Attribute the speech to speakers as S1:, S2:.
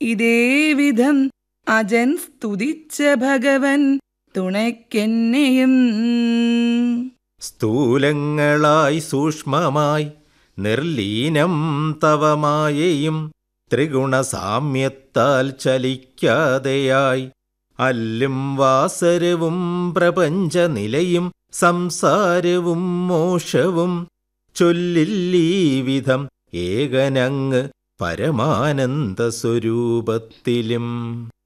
S1: ഇതേവിധം അജൻ സ്തുതിച്ച ഭഗവൻ തുണയ്ക്കെന്നെയും
S2: സ്ഥൂലങ്ങളായി സൂക്ഷ്മമായി നിർലീനം തവമായയും ത്രിഗുണസാമ്യത്താൽ ചലിക്കാതെയായി അല്ലും വാസരവും പ്രപഞ്ചനിലയും സംസാരവും മോഷവും ചൊല്ലില്ലീ വിധം ഏകനങ്ങ് പരമാനന്ദ സ്വരൂപത്തിലും